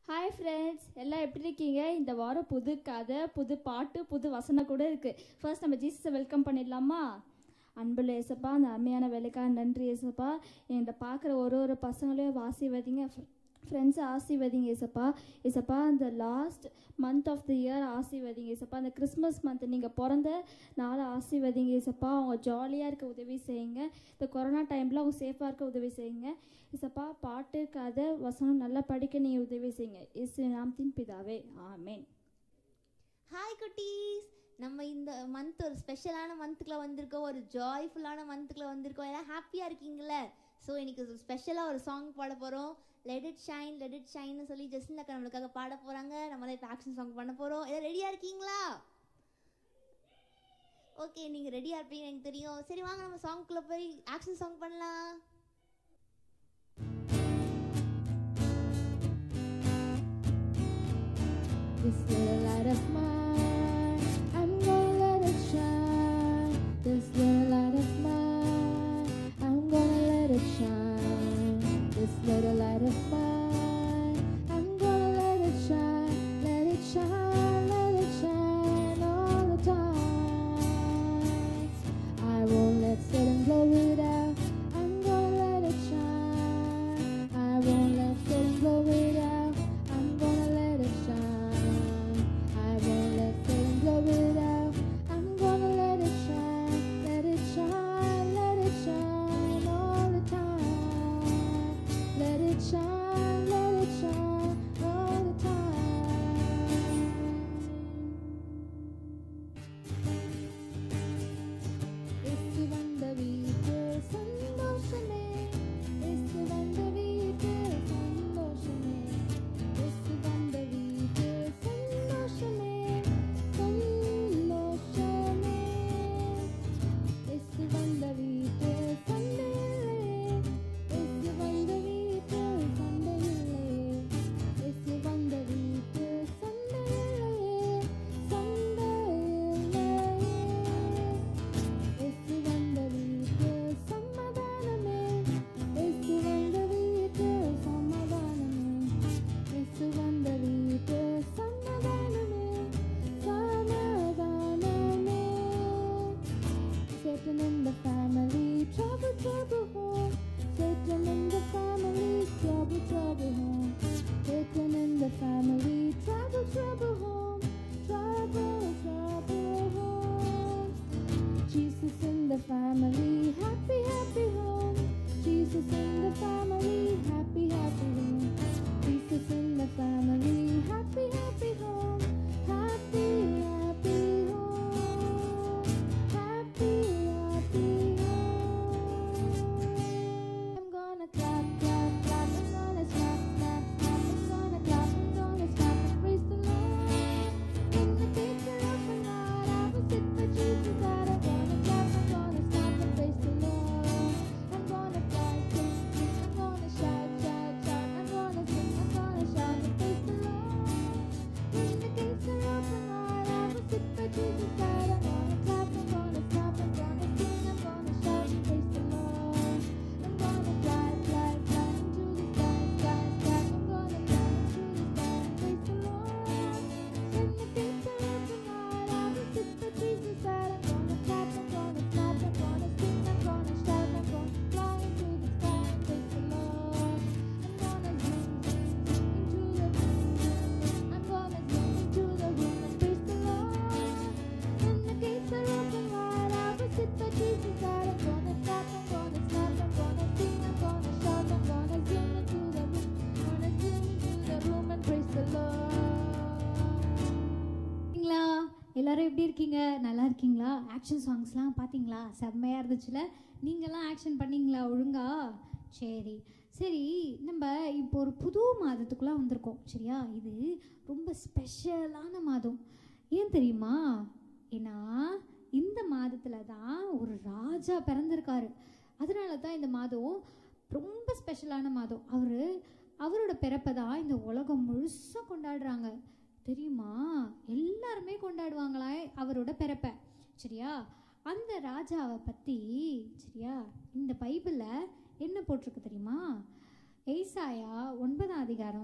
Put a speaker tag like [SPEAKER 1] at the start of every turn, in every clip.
[SPEAKER 1] Hi friends எல்லாம் எப்படி இருக்கீங்க இந்த வாரம் புது கதை புது பாட்டு புது வசனம் கூட இருக்குது ஃபர்ஸ்ட் நம்ம ஜீசஸை வெல்கம் பண்ணிடலாமா அன்புள்ள ஏசப்பா அந்த அருமையான வேலைக்காக நன்றி ஏசப்பா என்கிட்ட பார்க்குற ஒரு ஒரு பசங்களையும் ஆசீர்வதிங்க ஃப்ரெண்ட்ஸை ஆசீர்வதிங்க ஏசப்பா ஏசப்பா அந்த last month of the year ஆசீர்வதிங்க ஏசப்பா அந்த கிறிஸ்மஸ் மந்த் நீங்கள் பிறந்த நாளை ஆசீர்வதிங்க ஏசப்பா அவங்க ஜாலியாக இருக்க உதவி செய்யுங்க இந்த கொரோனா டைமில் அவங்க சேஃபாக இருக்க உதவி செய்யுங்க இசப்பா பாட்டு கதை வசனம் நல்லா படிக்க நீங்கள் உதவி செய்யுங்க இசு நாமத்தின் பிதாவே ஆமேன்
[SPEAKER 2] ஹாய் குட்டீஸ் நம்ம இந்த மந்த் ஒரு ஸ்பெஷலான மந்த்துக்குள்ள வந்திருக்கோம் ஒரு ஜாய்ஃபுல்லான மந்த்துக்குள்ள வந்திருக்கோம் எல்லாம் ஹாப்பியாக இருக்கீங்களே ஸோ இன்னைக்கு ஒரு ஸ்பெஷலாக ஒரு சாங் பாட போகிறோம் let it shine let it ஷைன்னு சொல்லி ஜஸ்டின் அக்கா நம்மளுக்காக பாட போகிறாங்க நம்மளாம் இப்போ ஆக்ஷன் சாங் பண்ண போகிறோம் எல்லாம் ரெடியாக இருக்கீங்களா ஓகே நீங்கள் ரெடியாக இருப்பீங்க எனக்கு தெரியும் சரி வாங்க நம்ம சாங்க்குள்ளே போய் ஆக்ஷன் சாங் பண்ணலாம்
[SPEAKER 3] This little light of mine, I'm gonna let it shine. This little light of mine, I'm gonna let it shine. This little light of mine, I'm gonna let it shine. Let it shine, let it shine all the time. I won't let Satan blow it out. I'm gonna let it shine. I won't let Satan blow it out. I'm gonna let it shine. I won't let Satan blow it out. I'm gonna let it shine. Let it shine. Let it shine all the time. Let it shine. Let it shine all the time. இசு வந்த வீட்டு சந்தோஷமே இசு வந்த வீட்டு சந்தோஷமே இசு வந்த வீட்டு சந்தோஷமே சந்தோஷமே இசு வந்த வீட்டு சண்டை இசு வந்த வீட்டு சண்டை இசு வந்த வீட்டு சண்டை சண்டை இசு வந்த வீட்டு சமாதானமே இசு வந்த வீட்டு சமாதானமே இசு வந்த வீட்டு சமாதானமே சமாதானமே Satan in the family, trouble, trouble home. Satan in the family, trouble, trouble home. Satan in the family, trouble, trouble home. Trouble, trouble home. Jesus in the family, happy, happy home. Jesus in the family, happy, happy home. Jesus in the family, happy, happy home. Happy, happy home. Happy, happy home. I'm gonna clap, clap, clap. I'm gonna snap, snap, snap. I'm gonna clap, I'm gonna snap and praise the Lord. In the picture of my heart, I will sit by Jesus' side. I'm gonna clap, I'm gonna snap and praise the Lord. I'm gonna fly, sing, sing. I'm gonna shout, shout, shout. I'm gonna sing, I'm gonna shout and praise the Lord. When the gates are open wide, I will sit by Jesus' side. I'm gonna clap, I'm gonna snap, I'm gonna sing, I'm gonna shout and praise the Lord. I'm gonna fly, fly, fly into the sky, sky, sky. I'm gonna fly into the sky and praise the Lord. When the gates are open wide, I will sit by Jesus' side. I'm gonna clap, I'm gonna snap, I'm gonna sing, I'm gonna shout, I'm gonna fly into the sky and praise the Lord. I'm gonna zoom, zoom, zoom into the room. I'm gonna zoom into the room and praise the Lord. When the gates are open wide, I will sit by Jesus' side. I'm gonna clap, I'm gonna snap, I'm gonna sing, I'm gonna shout, I'm gonna zoom into the room. Gonna zoom into the room and praise the Lord.
[SPEAKER 4] இருக்கீங்களா எல்லாரும் எப்படி இருக்கீங்க நல்லா இருக்கீங்களா action சாங்ஸ்லாம் பார்த்தீங்களா செம்மையாக இருந்துச்சுல நீங்களாம் ஆக்ஷன் பண்ணீங்களா ஒழுங்கா சரி சரி நம்ம இப்போ ஒரு புது மாதத்துக்குள்ளே வந்திருக்கோம் சரியா இது ரொம்ப ஸ்பெஷலான மாதம் ஏன் தெரியுமா ஏன்னா இந்த மாதத்தில் தான் ஒரு ராஜா பிறந்திருக்காரு அதனால தான் இந்த மாதம் ரொம்ப ஸ்பெஷலான மாதம் அவர் அவரோட பிறப்பை தான் இந்த உலகம் முழுசாக கொண்டாடுறாங்க தெரியுமா எல்லாருமே கொண்டாடுவாங்களா அவரோட பிறப்பை சரியா அந்த ராஜாவை பற்றி சரியா இந்த பைபிளில் என்ன போட்டிருக்கு தெரியுமா ஏசாயா ஒன்பதாம் அதிகாரம்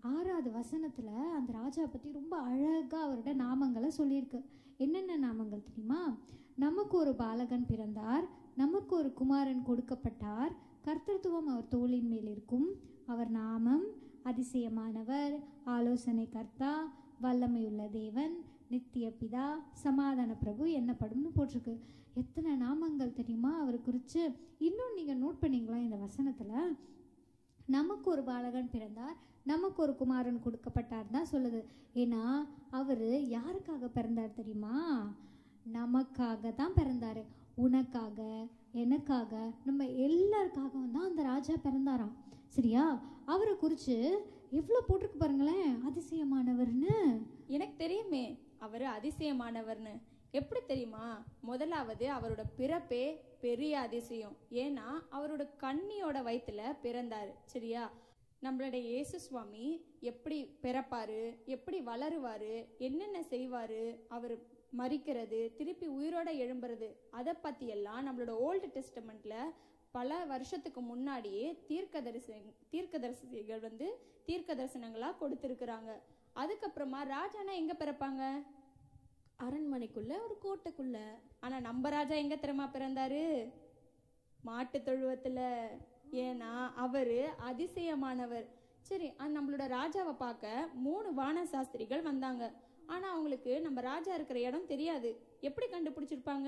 [SPEAKER 4] ஆறாவது வசனத்தில் அந்த ராஜா பற்றி ரொம்ப அழகாக அவரோட நாமங்களை சொல்லியிருக்கு என்னென்ன நாமங்கள் தெரியுமா நமக்கு ஒரு பாலகன் பிறந்தார் நமக்கு ஒரு குமாரன் கொடுக்கப்பட்டார் கர்த்தத்துவம் அவர் தோளின் மேல் இருக்கும் அவர் நாமம் அதிசயமானவர் ஆலோசனை கர்த்தா வல்லமையுள்ள தேவன் நித்திய பிதா சமாதான பிரபு என்னப்படும்னு போட்டிருக்கு எத்தனை நாமங்கள் தெரியுமா அவர் குறித்து இன்னும் நீங்கள் நோட் பண்ணீங்களா இந்த வசனத்தில் நமக்கு ஒரு பாலகன் பிறந்தார் நமக்கு ஒரு குமாரன் கொடுக்கப்பட்டார் தான் சொல்லுது ஏன்னா அவர் யாருக்காக பிறந்தார் தெரியுமா நமக்காக தான் பிறந்தார் உனக்காக எனக்காக நம்ம எல்லாருக்காகவும் தான் அந்த ராஜா பிறந்தாராம் சரியா அவரை குறித்து எவ்வளோ போட்டிருக்கு பாருங்களேன் அதிசயமானவர்னு
[SPEAKER 5] எனக்கு தெரியுமே அவர் அதிசயமானவர்னு எப்படி தெரியுமா முதலாவது அவரோட பிறப்பே பெரிய அதிசயம் ஏன்னா அவரோட கண்ணியோட வயித்துல பிறந்தாரு சரியா நம்மளுடைய இயேசு சுவாமி எப்படி பிறப்பாரு எப்படி வளருவாரு என்னென்ன செய்வாரு அவர் மறிக்கிறது திருப்பி உயிரோட எழும்புறது அதை பத்தி எல்லாம் நம்மளோட ஓல்டு டெஸ்டமெண்ட்ல பல வருஷத்துக்கு முன்னாடியே தீர்க்கதரிசி தீர்க்கதரிசிகள் வந்து தீர்க்க தரிசனங்களா கொடுத்துருக்குறாங்க அதுக்கப்புறமா ராஜானா எங்க பிறப்பாங்க
[SPEAKER 2] அரண்மனைக்குள்ள ஒரு கோட்டைக்குள்ள
[SPEAKER 5] ஆனா நம்ம ராஜா எங்க தெரியுமா பிறந்தாரு மாட்டு தொழுவத்துல ஏன்னா அவரு அதிசயமானவர் சரி அஹ் நம்மளோட ராஜாவை பார்க்க மூணு வான சாஸ்திரிகள் வந்தாங்க ஆனா அவங்களுக்கு நம்ம ராஜா இருக்கிற இடம் தெரியாது எப்படி கண்டுபிடிச்சிருப்பாங்க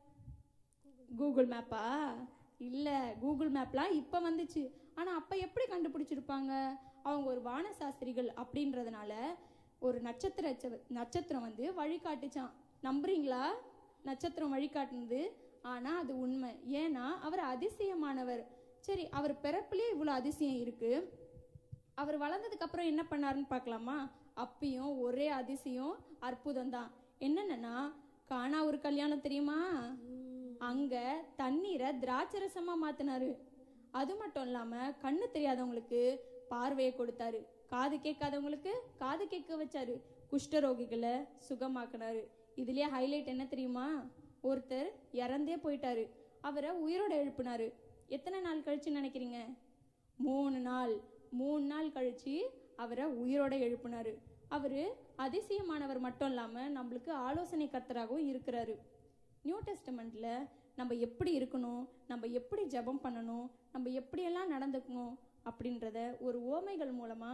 [SPEAKER 5] கூகுள் மேப்பா இல்ல கூகுள் மேப்லாம் இப்ப வந்துச்சு ஆனா அப்ப எப்படி கண்டுபிடிச்சிருப்பாங்க அவங்க ஒரு வான சாஸ்திரிகள் அப்படின்றதுனால ஒரு நட்சத்திர செவ- நட்சத்திரம் வந்து வழிகாட்டுச்சான் நம்புறீங்களா நட்சத்திரம் வழிகாட்டுனது ஆனா அது உண்மை ஏன்னா அவர் அதிசயமானவர் சரி அவர் பிறப்புலயே இவ்வளோ அதிசயம் இருக்கு அவர் வளர்ந்ததுக்கு அப்புறம் என்ன பண்ணாருன்னு பார்க்கலாமா அப்பயும் ஒரே அதிசயம் அற்புதம் தான் என்னென்னா காணா ஒரு கல்யாணம் தெரியுமா அங்க தண்ணீரை திராட்சை ரசமா மாத்தினாரு அது மட்டும் இல்லாம கண்ணு தெரியாதவங்களுக்கு பார்வையை கொடுத்தாரு காது கேட்காதவங்களுக்கு காது கேட்க வச்சாரு குஷ்டரோகிகளை சுகமாக்குனாரு இதுலயே ஹைலைட் என்ன தெரியுமா ஒருத்தர் இறந்தே போயிட்டாரு அவரை உயிரோட எழுப்புனாரு எத்தனை நாள் கழிச்சு நினைக்கிறீங்க மூணு நாள் மூணு நாள் கழிச்சு அவரை உயிரோட எழுப்புனாரு அவரு அதிசயமானவர் மட்டும் இல்லாம நம்மளுக்கு ஆலோசனை கர்த்தராகவும் இருக்கிறாரு நியூ டெஸ்டமெண்ட்ல நம்ம எப்படி இருக்கணும் நம்ம எப்படி ஜெபம் பண்ணணும் நம்ம எப்படியெல்லாம் நடந்துக்கணும் அப்படின்றத ஒரு ஓமைகள் மூலமா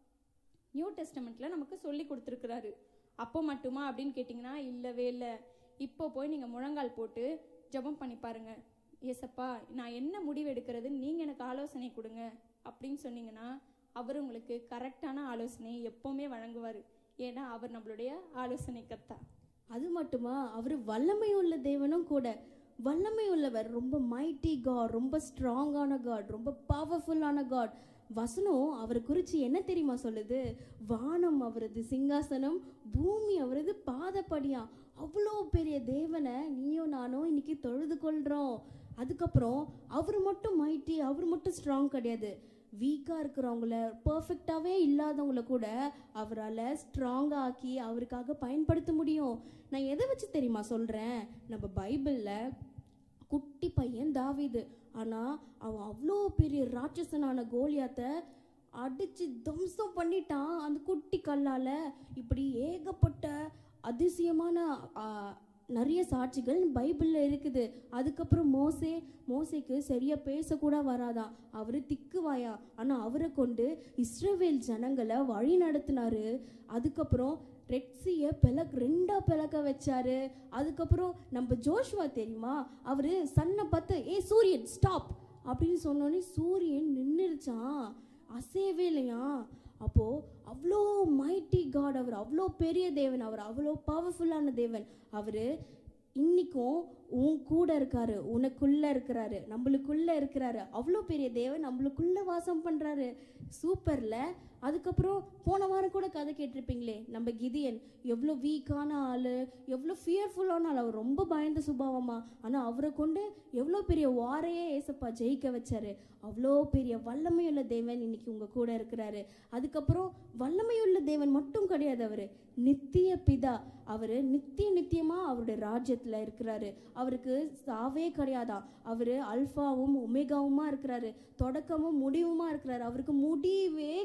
[SPEAKER 5] நியூ டெஸ்டமெண்ட்ல நமக்கு சொல்லி கொடுத்துருக்கிறாரு அப்போ மட்டுமா அப்படின்னு கேட்டிங்கன்னா இல்லவே இல்லை இப்போ போய் நீங்கள் முழங்கால் போட்டு ஜெபம் பண்ணி பாருங்க ஏசப்பா நான் என்ன முடிவு எடுக்கிறது நீங்கள் எனக்கு ஆலோசனை கொடுங்க அப்படின்னு சொன்னீங்கன்னா அவர் உங்களுக்கு கரெக்டான ஆலோசனை எப்போவுமே வழங்குவார் ஏன்னா அவர் நம்மளுடைய ஆலோசனை கத்தா
[SPEAKER 2] அது மட்டுமா அவர் வல்லமை உள்ள தேவனும் கூட வல்லமை உள்ளவர் ரொம்ப மைட்டி காட் ரொம்ப ஸ்ட்ராங்கான காட் ரொம்ப பவர்ஃபுல்லான காட் வசனம் அவர் குறித்து என்ன தெரியுமா சொல்லுது வானம் அவரது சிங்காசனம் பூமி அவரது பாதப்படியா அவ்வளோ பெரிய தேவனை நீயும் நானும் இன்னைக்கு தொழுது கொள்கிறோம் அதுக்கப்புறம் அவர் மட்டும் மைட்டி அவர் மட்டும் ஸ்ட்ராங் கிடையாது வீக்காக இருக்கிறவங்கள பர்ஃபெக்டாகவே இல்லாதவங்கள கூட அவரால் ஸ்ட்ராங்காக ஆக்கி அவருக்காக பயன்படுத்த முடியும் நான் எதை வச்சு தெரியுமா சொல்கிறேன் நம்ம பைபிளில் குட்டி பையன் தாவீது ஆனால் அவன் அவ்வளோ பெரிய ராட்சசனான கோலியாத்தை அடித்து தம்சம் பண்ணிட்டான் அந்த குட்டி கல்லால் இப்படி ஏகப்பட்ட அதிசயமான ஆ, நிறைய சாட்சிகள் பைபிளில் இருக்குது அதுக்கப்புறம் மோசே மோசேக்கு சரியாக பேசக்கூட வராதான் அவர் திக்குவாயா ஆனால் அவரை கொண்டு இஸ்ரவேல் ஜனங்களை வழி நடத்தினாரு அதுக்கப்புறம் ரெட்சியை பிளக் ரெண்டா பிளக்க வச்சாரு அதுக்கப்புறம் நம்ம ஜோஷுவா தெரியுமா அவரு சன்னை பார்த்து ஏ சூரியன் ஸ்டாப் அப்படின்னு சொன்னோடனே சூரியன் நின்றுச்சான் அசையவே இல்லையா அப்போ அவ்வளோ மைட்டி காட் அவர் அவ்வளோ பெரிய தேவன் அவர் அவ்வளோ பவர்ஃபுல்லான தேவன் அவர் இன்னிக்கும் உன் கூட இருக்காரு உனக்குள்ள இருக்கிறாரு நம்மளுக்குள்ள இருக்கிறாரு அவ்வளோ பெரிய தேவன் நம்மளுக்குள்ள வாசம் பண்றாரு சூப்பர்ல அதுக்கப்புறம் போன வாரம் கூட கதை கேட்டிருப்பீங்களே நம்ம கிதியன் எவ்வளோ வீக்கான ஆள் எவ்வளோ ஃபியர்ஃபுல்லான ஆள் அவர் ரொம்ப பயந்த சுபாவமா ஆனால் அவரை கொண்டு எவ்வளோ பெரிய வாரையே ஏசப்பா ஜெயிக்க வச்சாரு அவ்வளோ பெரிய வல்லமையுள்ள தேவன் இன்னைக்கு உங்க கூட இருக்கிறாரு அதுக்கப்புறம் வல்லமையுள்ள தேவன் மட்டும் கிடையாது அவர் நித்திய பிதா அவர் நித்திய நித்தியமா அவருடைய ராஜ்யத்துல இருக்கிறாரு அவருக்கு சாவே கிடையாதான் அவர் அல்ஃபாவும் ஒமேகாவுமா இருக்கிறாரு தொடக்கமும் முடிவுமா இருக்கிறாரு அவருக்கு முடிவே கிடையாதான்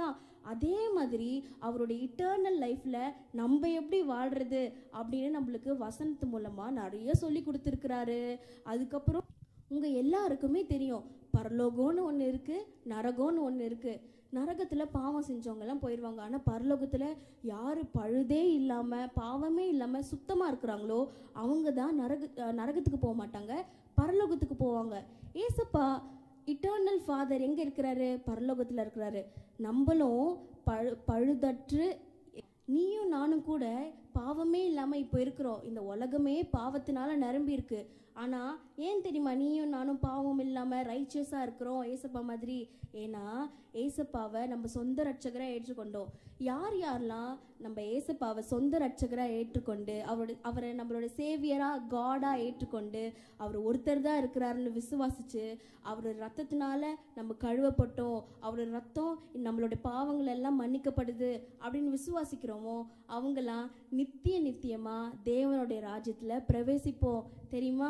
[SPEAKER 6] இல்லையா அதே மாதிரி அவருடைய இட்டர்னல் லைஃப்பில் நம்ம எப்படி வாழ்கிறது அப்படின்னு நம்மளுக்கு வசனத்து மூலமாக நிறைய சொல்லி கொடுத்துருக்குறாரு அதுக்கப்புறம் உங்கள் எல்லாருக்குமே தெரியும் பரலோகம்னு ஒன்று இருக்குது நரகம்னு ஒன்று இருக்குது நரகத்தில் பாவம் செஞ்சவங்கெல்லாம் போயிடுவாங்க ஆனால் பரலோகத்தில் யார் பழுதே இல்லாமல் பாவமே இல்லாமல் சுத்தமாக இருக்கிறாங்களோ அவங்க தான் நரக அஹ் நரகத்துக்கு போக மாட்டாங்க பரலோகத்துக்கு போவாங்க ஏசப்பா இட்டர்னல் ஃபாதர் எங்கே இருக்கிறாரு பரலோகத்தில் இருக்கிறாரு நம்மளும் பழு பழுதற்று நீயும் நானும் கூட பாவமே இல்லாமல் இப்போ இருக்கிறோம் இந்த உலகமே பாவத்தினால நிரம்பி இருக்கு ஆனால் ஏன் தெரியுமா நீயும் நானும் பாவம் இல்லாமல் ரைச்சியஸாக இருக்கிறோம் ஏசப்பா மாதிரி ஏன்னா ஏசப்பாவை நம்ம சொந்த ரட்சகராக ஏற்றுக்கொண்டோம் யார் யாரெல்லாம் நம்ம ஏசப்பாவை சொந்த ரட்சகராக ஏற்றுக்கொண்டு அவரோட அவரை நம்மளோட சேவியராக காடாக ஏற்றுக்கொண்டு அவர் ஒருத்தர் தான் இருக்கிறாருன்னு விசுவாசிச்சு அவரோட ரத்தத்தினால நம்ம கழுவப்பட்டோம் அவரோட ரத்தம் நம்மளோட பாவங்கள் எல்லாம் மன்னிக்கப்படுது அப்படின்னு விசுவாசிக்கிறோமோ அவங்களாம் நித்திய நித்தியமா தேவனுடைய ராஜ்யத்துல பிரவேசிப்போம் தெரியுமா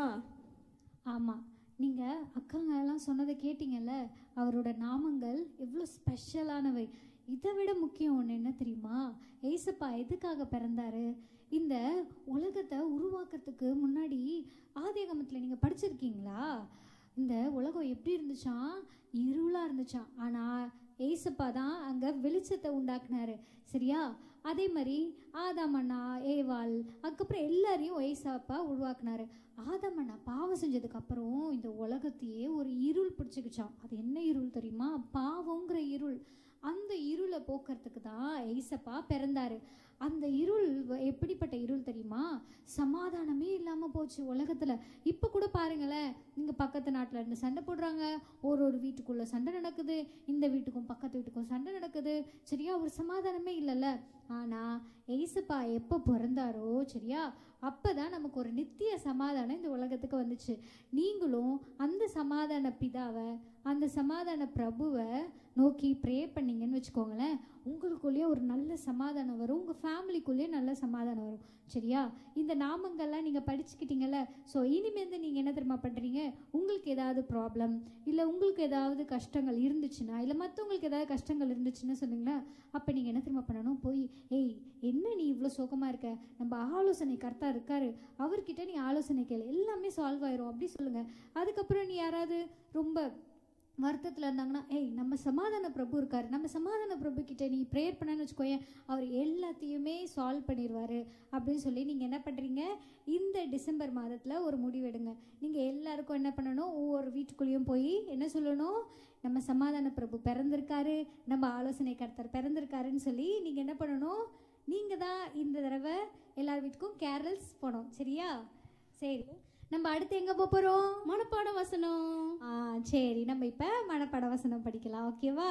[SPEAKER 4] ஆமாம் நீங்கள் அக்காங்க எல்லாம் சொன்னதை கேட்டிங்கல்ல அவரோட நாமங்கள் எவ்வளோ ஸ்பெஷலானவை இதை விட முக்கியம் ஒன்று என்ன தெரியுமா ஏசப்பா எதுக்காக பிறந்தாரு இந்த உலகத்தை உருவாக்குறதுக்கு முன்னாடி ஆதியாகமத்தில் நீங்கள் படிச்சிருக்கீங்களா இந்த உலகம் எப்படி இருந்துச்சாம் இருளாக இருந்துச்சாம் ஆனால் ஏசப்பா தான் அங்கே வெளிச்சத்தை உண்டாக்குனாரு சரியா அதே மாதிரி ஆதாமண்ணா ஏவாள் அதுக்கப்புறம் எல்லாரையும் ஏசப்பா உருவாக்குனாரு ஆதாமண்ணா பாவம் செஞ்சதுக்கு அப்புறம் இந்த உலகத்தையே ஒரு இருள் பிடிச்சிக்கிச்சான் அது என்ன இருள் தெரியுமா பாவங்கிற இருள் அந்த இருளை போக்குறதுக்கு தான் ஏசப்பா பிறந்தாரு அந்த இருள் வ- எப்படிப்பட்ட இருள் தெரியுமா சமாதானமே இல்லாமல் போச்சு உலகத்தில் இப்போ கூட பாருங்களேன் நீங்கள் பக்கத்து நாட்டில் இருந்து சண்டை போடுறாங்க ஒரு ஒரு வீட்டுக்குள்ளே சண்டை நடக்குது இந்த வீட்டுக்கும் பக்கத்து வீட்டுக்கும் சண்டை நடக்குது சரியா ஒரு சமாதானமே இல்லைல்ல ஆனால் ஏசப்பா எப்போ பிறந்தாரோ சரியா அப்போ தான் நமக்கு ஒரு நித்திய சமாதானம் இந்த உலகத்துக்கு வந்துச்சு நீங்களும் அந்த சமாதான பிதாவை அந்த சமாதான பிரபுவை நோக்கி ப்ரே பண்ணீங்கன்னு வச்சுக்கோங்களேன் உங்களுக்குள்ளேயே ஒரு நல்ல சமாதானம் வரும் உங்கள் ஃபேமிலிக்குள்ளேயே நல்ல சமாதானம் வரும் சரியா இந்த நாமங்கள்லாம் நீங்கள் படிச்சுக்கிட்டீங்கல்ல ஸோ இனிமேந்து நீங்கள் என்ன தெரியுமா பண்ணுறீங்க உங்களுக்கு ஏதாவது ப்ராப்ளம் இல்லை உங்களுக்கு ஏதாவது கஷ்டங்கள் இருந்துச்சுன்னா இல்லை மற்றவங்களுக்கு ஏதாவது கஷ்டங்கள் இருந்துச்சுன்னு சொன்னீங்கன்னா அப்போ நீங்கள் என்ன தெரியுமா பண்ணணும் போய் ஏய் என்ன நீ இவ்வளோ சோகமாக இருக்க நம்ம ஆலோசனை கர்த்தா இருக்காரு அவர்கிட்ட நீ ஆலோசனை கேளு எல்லாமே சால்வ் ஆயிரும் அப்படி சொல்லுங்கள் அதுக்கப்புறம் நீ யாராவது ரொம்ப வருத்தத்தில் இருந்தாங்கன்னா ஏய் நம்ம சமாதான பிரபு இருக்காரு நம்ம சமாதான பிரபு கிட்ட நீ ப்ரேயர் பண்ணன்னு வச்சுக்கோயேன் அவர் எல்லாத்தையுமே சால்வ் பண்ணிடுவார் அப்படின்னு சொல்லி நீங்கள் என்ன பண்ணுறீங்க இந்த டிசம்பர் மாதத்தில் ஒரு முடிவெடுங்க நீங்கள் எல்லாருக்கும் என்ன பண்ணணும் ஒவ்வொரு வீட்டுக்குள்ளேயும் போய் என்ன சொல்லணும் நம்ம சமாதான பிரபு பிறந்திருக்காரு நம்ம ஆலோசனை கர்த்தர் பிறந்திருக்காருன்னு சொல்லி நீங்கள் என்ன பண்ணணும் நீங்கள் தான் இந்த தடவை எல்லார் வீட்டுக்கும் கேரல்ஸ் போனோம் சரியா சரி நம்ம அடுத்து எங்கே போக போகிறோம்
[SPEAKER 6] மனப்பாட வசனம்
[SPEAKER 4] ஆ சரி நம்ம இப்போ மனப்பாட வசனம் படிக்கலாம் ஓகேவா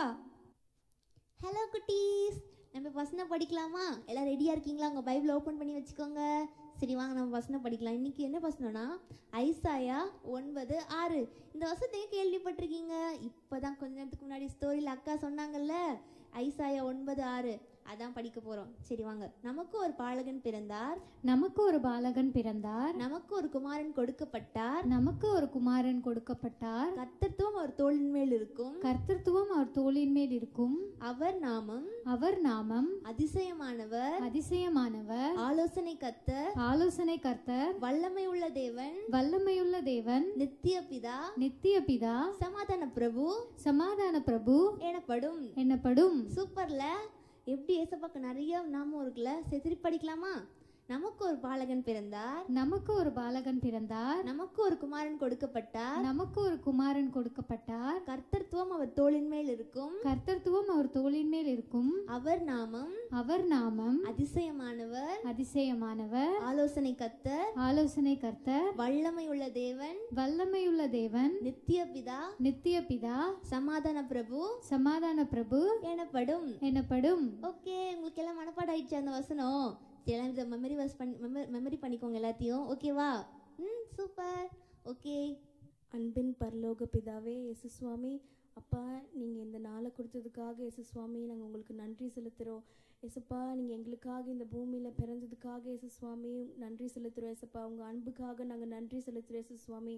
[SPEAKER 2] ஹலோ குட்டீஸ் நம்ம வசனம் படிக்கலாமா எல்லாம் ரெடியாக இருக்கீங்களா உங்கள் பைபிள் ஓப்பன் பண்ணி வச்சுக்கோங்க சரி வாங்க நம்ம வசனம் படிக்கலாம் இன்னைக்கு என்ன வசனம்னா ஐசாயா ஒன்பது ஆறு இந்த வசனத்தை கேள்விப்பட்டிருக்கீங்க இப்போ தான் கொஞ்ச நேரத்துக்கு முன்னாடி ஸ்டோரியில் அக்கா சொன்னாங்கல்ல ஐசாயா ஒன்பது ஆறு அதான் படிக்க போகிறோம் சரி வாங்க நமக்கு ஒரு பாலகன் பிறந்தார்
[SPEAKER 4] நமக்கு ஒரு பாலகன் பிறந்தார்
[SPEAKER 2] நமக்கு ஒரு குமாரன் கொடுக்கப்பட்டார்
[SPEAKER 4] நமக்கு ஒரு குமாரன் கொடுக்கப்பட்டார்
[SPEAKER 2] கர்த்தத்துவம் அவர் தோளின் மேல் இருக்கும்
[SPEAKER 4] கர்த்தத்துவம் அவர் தோளின் மேல் இருக்கும்
[SPEAKER 2] அவர் நாமம்
[SPEAKER 4] அவர் நாமம்
[SPEAKER 2] அதிசயமானவர்
[SPEAKER 4] அதிசயமானவர்
[SPEAKER 2] ஆலோசனை கத்தர்
[SPEAKER 4] ஆலோசனை கர்த்தர்
[SPEAKER 2] வல்லமை உள்ள தேவன்
[SPEAKER 4] வல்லமையுள்ள தேவன்
[SPEAKER 2] நித்திய பிதா
[SPEAKER 4] நித்திய பிதா
[SPEAKER 2] சமாதான பிரபு
[SPEAKER 4] சமாதான பிரபு
[SPEAKER 2] எனப்படும்
[SPEAKER 4] என்னப்படும்
[SPEAKER 2] சூப்பர்ல எப்படி ஏசப்பாக்கு நிறைய நாமம் இருக்குல்ல சரி திருப்பி படிக்கலாமா நமக்கு ஒரு பாலகன் பிறந்தார்
[SPEAKER 4] நமக்கு ஒரு பாலகன் பிறந்தார்
[SPEAKER 2] நமக்கு ஒரு குமாரன் கொடுக்கப்பட்டார்
[SPEAKER 4] நமக்கு ஒரு குமாரன் கொடுக்கப்பட்டார்
[SPEAKER 2] கர்த்தத்துவம் அவர் தோளின் மேல் இருக்கும்
[SPEAKER 4] கர்த்தத்துவம் அவர் தோளின் மேல் இருக்கும்
[SPEAKER 2] அவர் நாமம்
[SPEAKER 4] அவர் நாமம்
[SPEAKER 2] அதிசயமானவர்
[SPEAKER 4] அதிசயமானவர்
[SPEAKER 2] ஆலோசனை கத்தர்
[SPEAKER 4] ஆலோசனை கர்த்தர்
[SPEAKER 2] வல்லமை உள்ள தேவன்
[SPEAKER 4] வல்லமையுள்ள தேவன்
[SPEAKER 2] நித்திய பிதா
[SPEAKER 4] நித்திய பிதா
[SPEAKER 2] சமாதான பிரபு
[SPEAKER 4] சமாதான பிரபு
[SPEAKER 2] எனப்படும்
[SPEAKER 4] எனப்படும்
[SPEAKER 2] ஓகே உங்களுக்கு எல்லாம் மனப்பாடம் ஆயிடுச்சு அந்த வசனம் சரி, எல்லாம் இதை மெமரி வாஸ் பண்ணி மெமரி பண்ணிக்கோங்க எல்லாத்தையும் ஓகேவா ம் சூப்பர் ஓகே
[SPEAKER 6] அன்பின் பரலோக பிதாவே இயேசு சுவாமி அப்பா நீங்கள் இந்த நாளை கொடுத்ததுக்காக இயேசு சுவாமி நாங்கள் உங்களுக்கு நன்றி செலுத்துகிறோம் ஏசப்பா நீங்கள் எங்களுக்காக இந்த பூமியில் பிறந்ததுக்காக இயேசு சுவாமி நன்றி செலுத்துகிறோம் ஏசப்பா உங்கள் அன்புக்காக நாங்கள் நன்றி செலுத்துகிறோம் இயேசு சுவாமி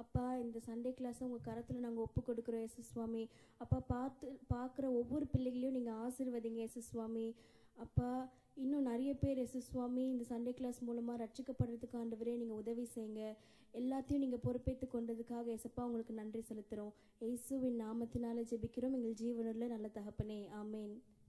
[SPEAKER 6] அப்பா இந்த சண்டே கிளாஸை உங்கள் கரத்தில் நாங்கள் ஒப்பு கொடுக்குறோம் எஸ் சுவாமி அப்பா பார்த்து பார்க்குற ஒவ்வொரு பிள்ளைகளையும் நீங்கள் ஆசீர்வதிங்க எஸ் சுவாமி அப்பா இன்னும் நிறைய பேர் எஸ் சுவாமி இந்த சண்டே கிளாஸ் மூலமாக ரட்சிக்கப்படுறதுக்கு ஆண்டவரே நீங்கள் உதவி செய்யுங்க எல்லாத்தையும் நீங்கள் பொறுப்பேற்று கொண்டதுக்காக எசப்பா உங்களுக்கு நன்றி செலுத்துகிறோம் இயேசுவின் நாமத்தினால ஜெபிக்கிறோம் எங்கள் ஜீவனில் நல்ல தகப்பனே ஆமேன்